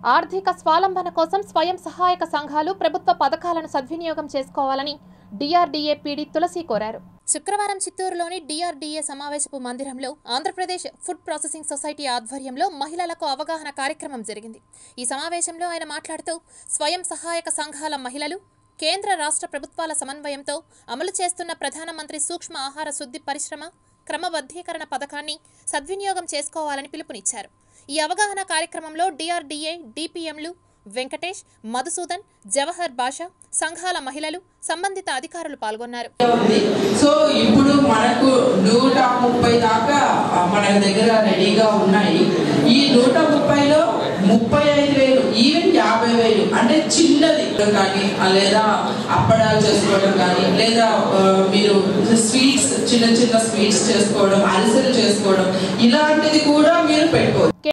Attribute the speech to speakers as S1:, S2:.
S1: ఆర్థిక స్వాలంబన కోసం స్వయం సహాయక సంఘాలు ప్రభుత్వ పథకాలను సద్వినియోగం చేసుకోవాలని డిఆర్డీఏ పీడీ తులసి కోరారు శుక్రవారం చిత్తూరులోని డిఆర్డీఏ సమావేశపు మందిరంలో ఆంధ్రప్రదేశ్ ఫుడ్ ప్రాసెసింగ్ సొసైటీ ఆధ్వర్యంలో మహిళలకు అవగాహన కార్యక్రమం జరిగింది ఈ సమావేశంలో ఆయన మాట్లాడుతూ స్వయం సహాయక సంఘాల మహిళలు కేంద్ర రాష్ట్ర ప్రభుత్వాల సమన్వయంతో అమలు చేస్తున్న ప్రధానమంత్రి సూక్ష్మ ఆహార శుద్ధి పరిశ్రమ క్రమబద్ధీకరణ పథకాన్ని సద్వినియోగం చేసుకోవాలని పిలుపునిచ్చారు ఈ అవగాహన కార్యక్రమంలో డిఆర్డీఏ డిపిఎంలు వెంకటేష్ మధుసూదన్ జవహర్ బాషా సంఘాల మహిళలు సంబంధిత అధికారులు పాల్గొన్నారు
S2: ఉంది సో ఇప్పుడు మనకు నూట ముప్పై దాకా ఆ, మన దగ్గర రెడీగా ఉన్నాయి ఈ నూట ముప్పైలో ముప్పై ఐదు వేలు ఈవెన్ యాభై వేలు అంటే చిన్నది కానీ ఆ, లేదా అప్పడాలు చేసుకోవడం కానీ లేదా ఆ, మీరు స్వీట్స్ చిన్న చిన్న స్వీట్స్ చేసుకోవడం అరిసెలు చేసుకోవడం ఇలాంటిది కూడా మీరు పెట్టుకోవచ్చు